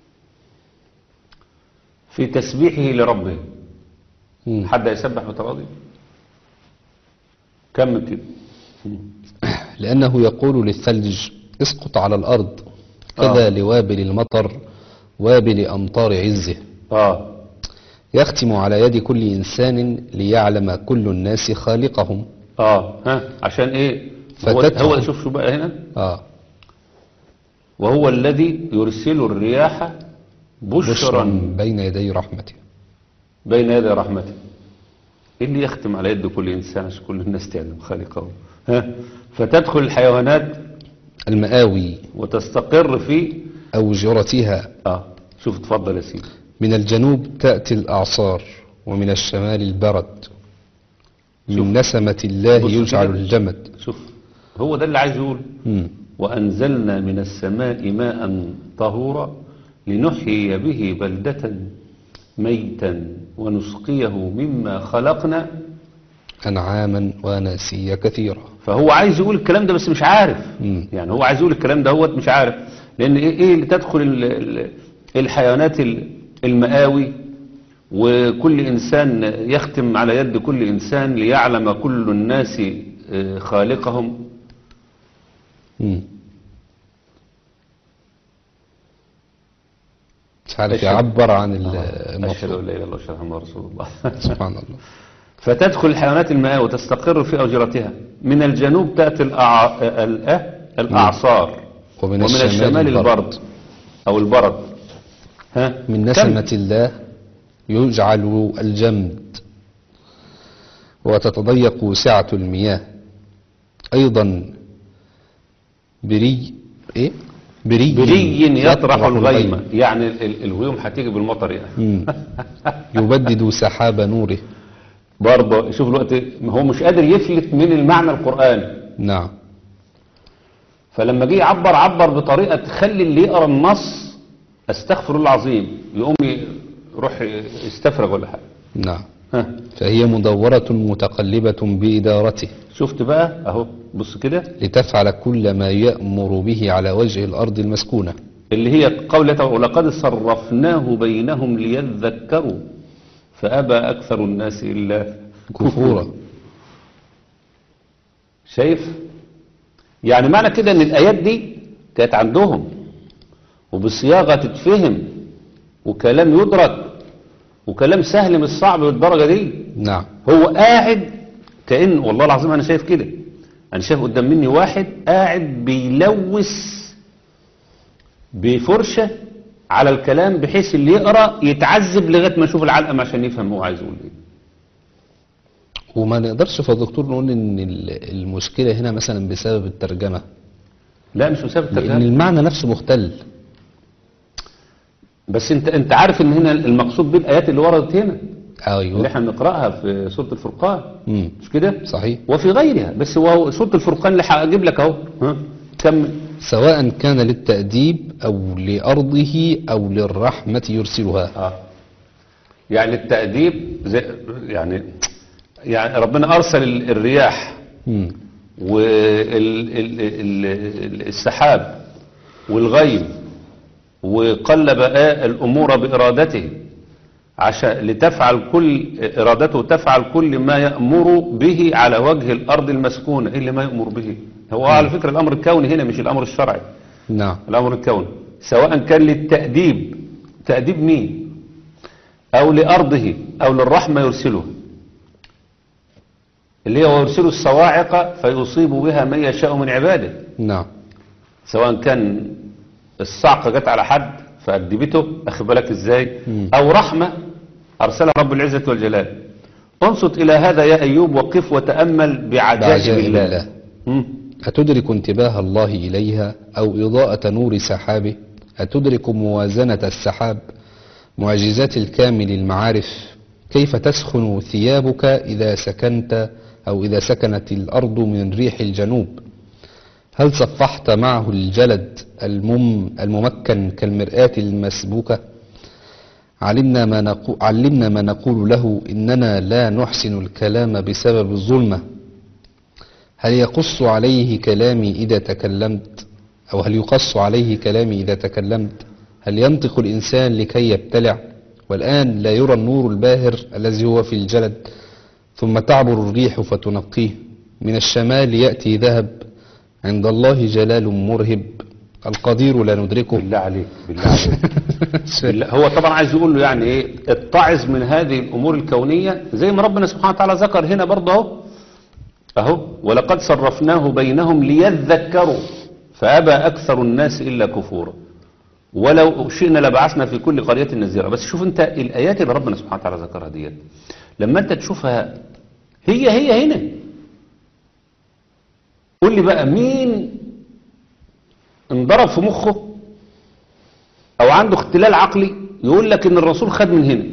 في تسبيحه لربه مم. حد يسبح بتراضي كمل كده لأنه يقول للثلج اسقط على الأرض كذا آه. لوابل المطر وابل أمطار عزه اه يختم على يد كل إنسان ليعلم كل الناس خالقهم اه ها عشان ايه هو فتدخل- هو شوف شو بقى هنا آه وهو الذي يرسل الرياح بشرا بشرا بين يدي رحمته بين يدي رحمته إيه اللي يختم على يد كل انسان عشان كل الناس تعلم خالقه ها فتدخل الحيوانات المآوي وتستقر في أوجرتها اه شوف تفضل يا سيدي من الجنوب تأتي الأعصار ومن الشمال البرد شوف. من نسمة الله بص يجعل كده. الجمد شوف هو ده اللي عايز يقول مم. وأنزلنا من السماء ماء طهورا لنحيي به بلدة ميتا ونسقيه مما خلقنا أنعاما وناسيا كثيرا فهو عايز يقول الكلام ده بس مش عارف مم. يعني هو عايز يقول الكلام ده هو مش عارف لان ايه ايه اللي تدخل ال- ال- الحيوانات ال- المآوي وكل انسان يختم على يد كل انسان ليعلم كل الناس آه، خالقهم مم. مش عارف أشهد- يعبر عن اشهد المطلوب ان لا اله الا الله واشهد ان محمدا رسول الله سبحان الله فتدخل الحيوانات المائية وتستقر في أوجرتها من الجنوب تأتي الأع... ال- الأعصار ومن ومن الشمال الشمال البرد. البرد أو البرد ها من كم؟ نسمة الله يجعل الجمد وتتضيق سعة المياه أيضا بري إيه؟ بري, بري يطرح الغيمة يعني ال- ال- الغيوم هتيجي بالمطر يعني مم. يبدد سحاب نوره برضه شوف الوقت هو مش قادر يفلت من المعنى القرآني نعم فلما جه يعبر عبر بطريقة تخلي اللي يقرا النص استغفر الله العظيم يقوم يروح يستفرغ ولا حاجة نعم ها فهي مدورة متقلبة بإدارته شفت بقى اهو بص كده لتفعل كل ما يأمر به على وجه الأرض المسكونة اللي هي قولة ولقد صرفناه بينهم ليذكروا فأبى أكثر الناس إلا كفورا شايف يعني معنى كده ان الايات دي كانت عندهم وبصياغه تتفهم وكلام يدرك وكلام سهل مش صعب بالدرجه دي نعم هو قاعد كأن والله العظيم انا شايف كده انا شايف قدام مني واحد قاعد بيلوث بفرشه على الكلام بحيث اللي يقرا يتعذب لغايه ما يشوف العلقم عشان يفهم هو عايز يقول ايه وما نقدرش يا دكتور نقول ان ال- المشكلة هنا مثلا بسبب الترجمة لا مش مسافه لان الترجمه المعنى نفسه مختل بس انت انت عارف ان هنا المقصود بالايات اللي وردت هنا اللي ايوه احنا بنقراها في سوره الفرقان مم. مش كده صحيح وفي غيرها بس هو سوره الفرقان اللي هجيب لك اهو ها كمل سواء كان للتأديب او لأرضه او للرحمة يرسلها اه يعني التأديب زي يعني يعني ربنا أرسل ال- الرياح مم. والسحاب والغيم وقلب آه الأمور بإرادته عشان لتفعل كل إرادته تفعل كل ما يأمر به على وجه الأرض المسكونة إيه اللي ما يأمر به هو على فكرة الأمر الكوني هنا مش الأمر الشرعي نعم الأمر الكوني سواء كان للتأديب تأديب مين أو لأرضه أو للرحمة يرسله اللي هو يرسل الصواعق فيصيب بها من يشاء من عباده نعم سواء كان الصعقة جت على حد فأدبته أخي بالك إزاي مم. أو رحمة أرسلها رب العزة والجلال انصت إلى هذا يا أيوب وقف وتأمل بعجائب بعجائب الله, الله. مم. أتدرك انتباه الله إليها أو إضاءة نور سحابه أتدرك موازنة السحاب معجزات الكامل المعارف كيف تسخن ثيابك إذا سكنت أو إذا سكنت الأرض من ريح الجنوب هل صفحت معه الجلد المم الممكن كالمرآة المسبوكة علمنا ما, نقو علمنا ما نقول له إننا لا نحسن الكلام بسبب الظلمة هل يقص عليه كلامي إذا تكلمت أو هل يقص عليه كلامي إذا تكلمت هل ينطق الإنسان لكي يبتلع والآن لا يرى النور الباهر الذي هو في الجلد ثم تعبر الريح فتنقيه من الشمال يأتي ذهب عند الله جلال مرهب القدير لا ندركه بالله عليك بالله عليك بالله- هو طبعا عايز يقول له يعني ايه اتعظ من هذه الامور الكونيه زي ما ربنا سبحانه وتعالى ذكر هنا برضه اهو اهو ولقد صرفناه بينهم ليذكروا فابى اكثر الناس الا كفورا ولو شئنا لبعثنا في كل قريه نذيرا بس شوف انت الايات اللي ربنا سبحانه وتعالى ذكرها ديت لما انت تشوفها هي هي هنا قول لي بقى مين انضرب في مخه او عنده اختلال عقلي يقول لك ان الرسول خد من هنا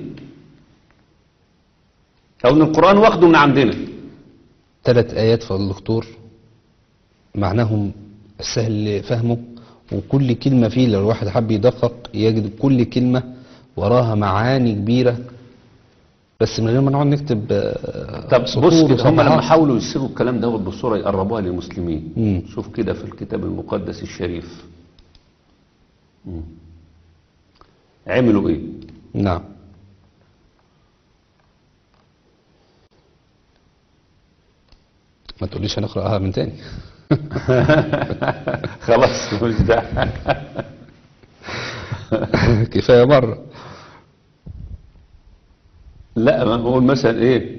او ان القرآن واخده من عندنا ثلاث آيات فضل الدكتور معناهم سهل فهمه وكل كلمة فيه لو الواحد حب يدقق يجد كل كلمة وراها معاني كبيرة بس من غير ما نقعد نكتب آه، طب سطور بص كده هم لما وصفحات. حاولوا يسيروا الكلام دوت بالصورة يقربوها للمسلمين مم. شوف كده في الكتاب المقدس الشريف مم. عملوا ايه نعم ما تقوليش هنقرأها من تاني خلاص مش داعي كفاية مرة لا ما بقول مثلا ايه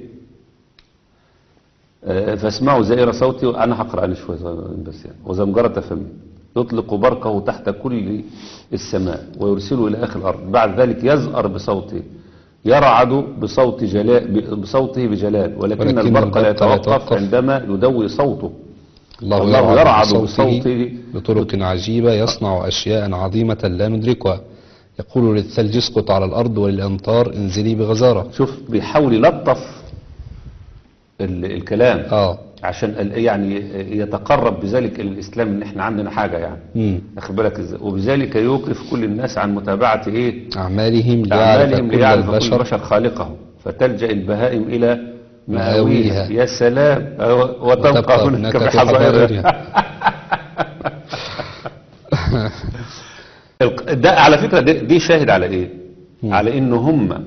آه، فاسمعوا زئير صوتي وانا هقرا عليه شويه صغيرين بس يعني وزمجرة فمي يطلق برقه تحت كل السماء ويرسله إلى آخر الأرض بعد ذلك يزأر بصوته يرعد بصوت جلال بصوته بجلال ولكن, ولكن البرق لا البرق لا يتوقف يتوقف. عندما يدوي صوته الله, الله يرعد, يرعد بصوته, بصوته بطرق عجيبة يصنع أشياء عظيمة لا ندركها يقول للثلج اسقط على الأرض وللأمطار انزلي بغزارة شوف بيحاول يلطف ال- الكلام آه عشان ال- يعني يتقرب بذلك إلى الإسلام إن إحنا عندنا حاجة يعني مم. أخد بالك إزاي وبذلك يوقف كل الناس عن متابعة إيه أعمالهم ليعرف أعمالهم كل ليعرف كل البشر البشر خالقه فتلجأ البهائم إلى مآويها. مآويها يا سلام أو- وتبقى وتبقى هناك هناك بحظائرها بحظائرها الق- ده على فكرة دي, دي شاهد على ايه مم. على ان هم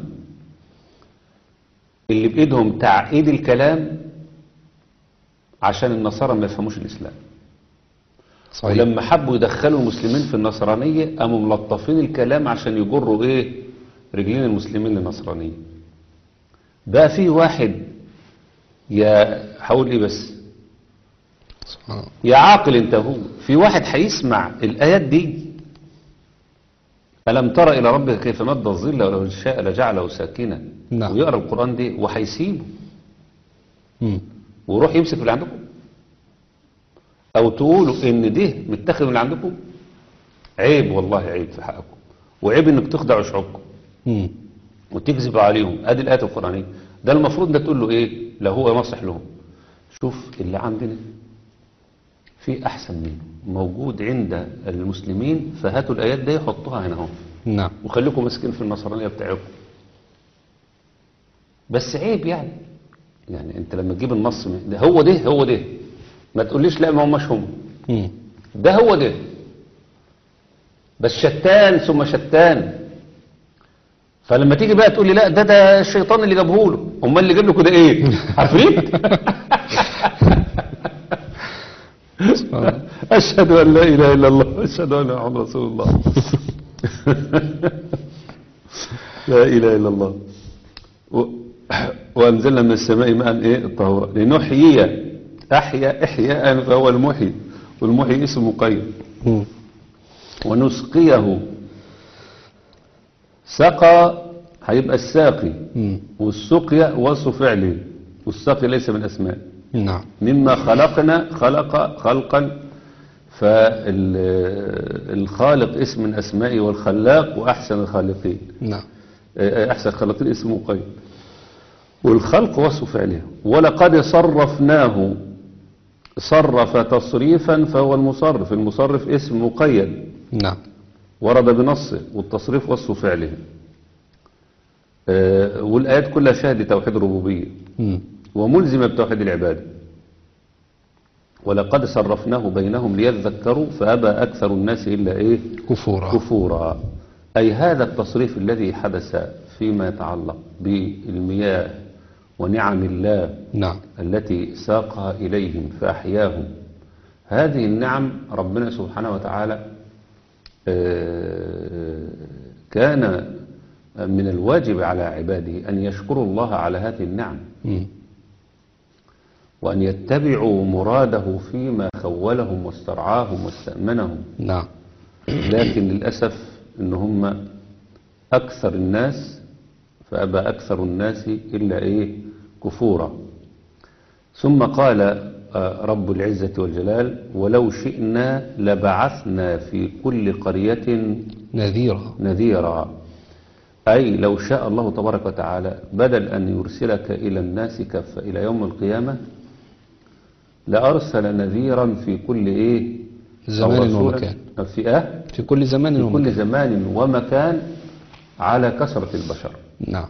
اللي بايدهم تعقيد الكلام عشان النصارى ما يفهموش الاسلام صحيح ولما حبوا يدخلوا المسلمين في النصرانية قاموا ملطفين الكلام عشان يجروا ايه رجلين المسلمين للنصرانية بقى في واحد يا هقول ايه بس سبحان الله. يا عاقل انت هو في واحد هيسمع الآيات دي ألم تر إلى ربك كيف مد الظل ولو شاء لجعله ساكنا نعم. ويقرأ القرآن دي وهيسيبه مم. ويروح يمسك اللي عندكم أو تقولوا إن ده متاخد من اللي عندكم عيب والله عيب في حقكم وعيب إنك تخدعوا شعوبكم مم. وتكذب عليهم ادي الايات القرانيه ده المفروض ده تقول له ايه لو هو ناصح لهم شوف اللي عندنا في احسن منه موجود عند المسلمين فهاتوا الايات دي حطوها هنا اهو نعم وخليكم ماسكين في النصرانيه بتاعكم بس عيب يعني يعني انت لما تجيب النص من- ده هو ده هو ده ما تقوليش لا ما هماش هم مم. ده هو ده بس شتان ثم شتان فلما تيجي بقى تقول لي لا ده ده الشيطان اللي جابه له امال اللي جاب له كده ايه عفريت سبحان الله. اشهد ان لا اله الا الله اشهد ان محمد رسول الله لا اله الا الله و... وانزلنا من السماء ماء ايه طهورا لنحيي احيا احياء فهو المحيي والمحيي اسم مقيد مم. ونسقيه سقى هيبقى الساقي مم. والسقيا وصف فعله والساقي ليس من اسماء نعم مما خلقنا خلق خلقا فالخالق اسم من أسمائه والخلاق وأحسن الخالقين نعم آه، أحسن الخالقين اسمه قيد والخلق وصف فعله ولقد صرفناه صرف تصريفا فهو المصرف المصرف اسم مقيد نعم ورد بنصه والتصريف وصف فعله آه، والآيات كلها شهد توحيد الربوبية مم. وملزمة بتوحيد العبادة ولقد صرفناه بينهم ليذكروا فأبى أكثر الناس إلا إيه كفورا كفورا أي هذا التصريف الذي حدث فيما يتعلق بالمياه ونعم الله نعم التي ساقها إليهم فأحياهم هذه النعم ربنا سبحانه وتعالى آه، كان من الواجب على عباده أن يشكروا الله على هذه النعم مم. وأن يتبعوا مراده فيما خولهم واسترعاهم واستأمنهم نعم لكن للأسف إن هم أكثر الناس فأبى أكثر الناس إلا إيه كفورا ثم قال آه، رب العزة والجلال ولو شئنا لبعثنا في كل قرية نذيرا نذيرا أي لو شاء الله تبارك وتعالى بدل أن يرسلك إلى الناس كافة إلى يوم القيامة لأرسل نذيرا في كل إيه أو زمان رسولا ومكان في أه في كل زمان في ومكان كل زمان ومكان على كثرة البشر نعم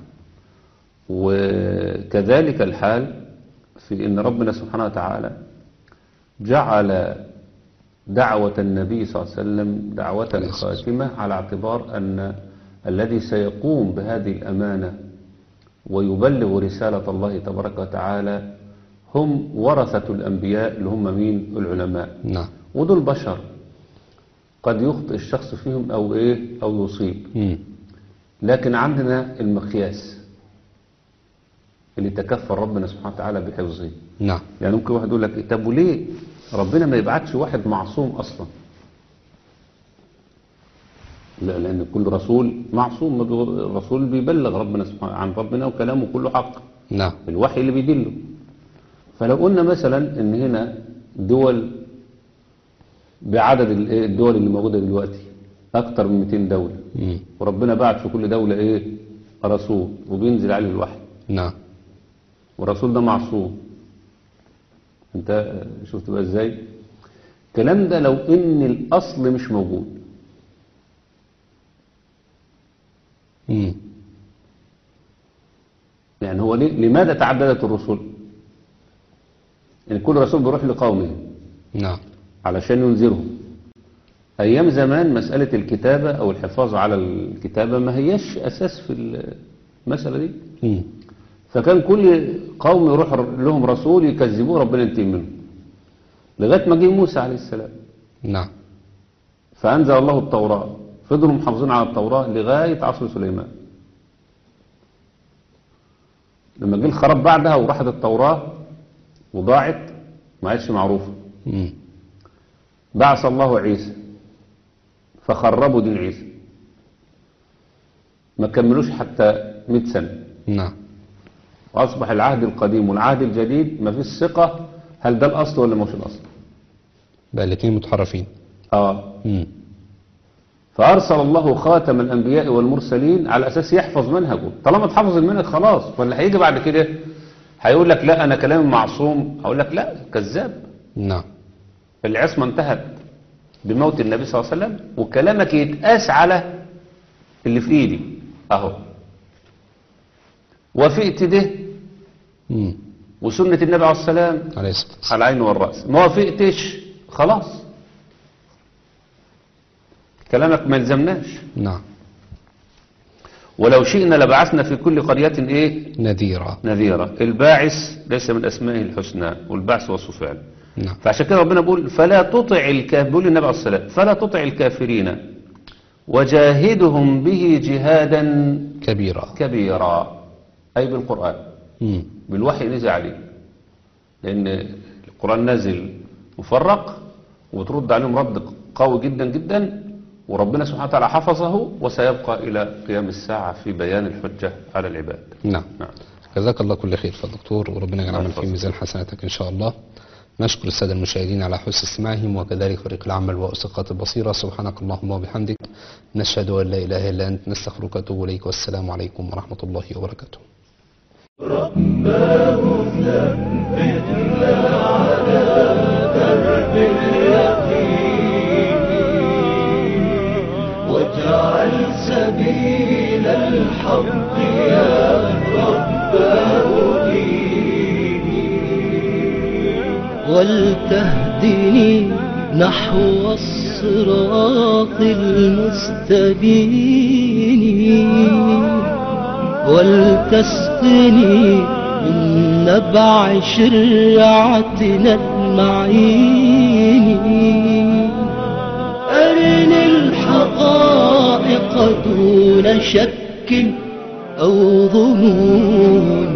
وكذلك الحال في ان ربنا سبحانه وتعالى جعل دعوة النبي صلى الله عليه وسلم دعوة خاتمة على اعتبار أن الذي سيقوم بهذه الأمانة ويبلغ رسالة الله تبارك وتعالى هم ورثة الأنبياء اللي هم مين العلماء نعم ودول بشر قد يخطئ الشخص فيهم أو إيه أو يصيب مم. لكن عندنا المقياس اللي تكفل ربنا سبحانه وتعالى بحفظه نعم يعني ممكن واحد يقول لك إيه، طب وليه ربنا ما يبعتش واحد معصوم اصلا لا لأن كل رسول معصوم ما بيغ- الرسول بيبلغ ربنا سبحانه عن ربنا وكلامه كله حق نعم الوحي اللي بيدله فلو قلنا مثلا ان هنا دول بعدد ال- إيه الدول اللي موجودة دلوقتي اكتر من 200 دولة مم. وربنا بعت في كل دولة ايه رسول وبينزل عليه الوحي نعم والرسول ده معصوم انت شفت بقى ازاي الكلام ده لو ان الاصل مش موجود مم. يعني هو ليه لماذا تعددت الرسل يعني كل رسول بيروح لقومه نعم علشان ينذرهم ايام زمان مسألة الكتابة او الحفاظ على الكتابة ما هيش اساس في المسألة دي مم. فكان كل قوم يروح لهم رسول يكذبوه ربنا ينتقم منهم لغاية ما جه موسى عليه السلام نعم فأنزل الله التوراة فضلوا محافظين على التوراة لغاية عصر سليمان لما جه الخراب بعدها وراحت التوراة وضاعت ما عادش معروفة مم. بعث الله عيسى فخربوا دين عيسى ما كملوش حتى 100 سنة نعم وأصبح العهد القديم والعهد الجديد ما فيش ثقة هل ده الأصل ولا مش الأصل بقى الاثنين متحرفين آه مم. فأرسل الله خاتم الأنبياء والمرسلين على أساس يحفظ منهجه طالما اتحفظ المنهج خلاص ولا هيجي بعد كده هيقول لك لا أنا كلامي معصوم هقول لك لا كذاب نعم العصمة انتهت بموت النبي صلى الله عليه وسلم وكلامك يتقاس على اللي في ايدي اهو وافقت ده مم. وسنة النبي عليه السلام عليه الصلاة والسلام على العين والرأس ما وافقتش خلاص كلامك ما يلزمناش نعم ولو شئنا لبعثنا في كل قرية ايه نذيرا نذيرا الباعث ليس من اسمائه الحسنى والبعث وصف فعل نعم فعشان كده ربنا بيقول فلا تطع الكافرين بيقول للنبي عليه الصلاة والسلام فلا تطع الكافرين وجاهدهم به جهادا كبيرا كبيرا أي بالقرآن مم. بالوحي نزل عليه لأن القرآن نزل مفرق وترد عليهم رد قوي جدا جدا وربنا سبحانه وتعالى حفظه وسيبقى إلى قيام الساعة في بيان الحجة على العباد نعم نعم جزاك الله كل خير فالدكتور وربنا يجعل العمل في ميزان حسناتك إن شاء الله نشكر السادة المشاهدين على حسن استماعهم وكذلك فريق العمل وأسقاط البصيرة سبحانك اللهم وبحمدك نشهد أن لا إله إلا أنت نستغفرك ونتوب إليك والسلام عليكم ورحمة الله وبركاته واجعل سبيل الحق يا رباه ديني ولتهدني نحو الصراط المستبين ولتسقني من نبع شرعتنا المعين أرني الحقائق دون شك أو ظنون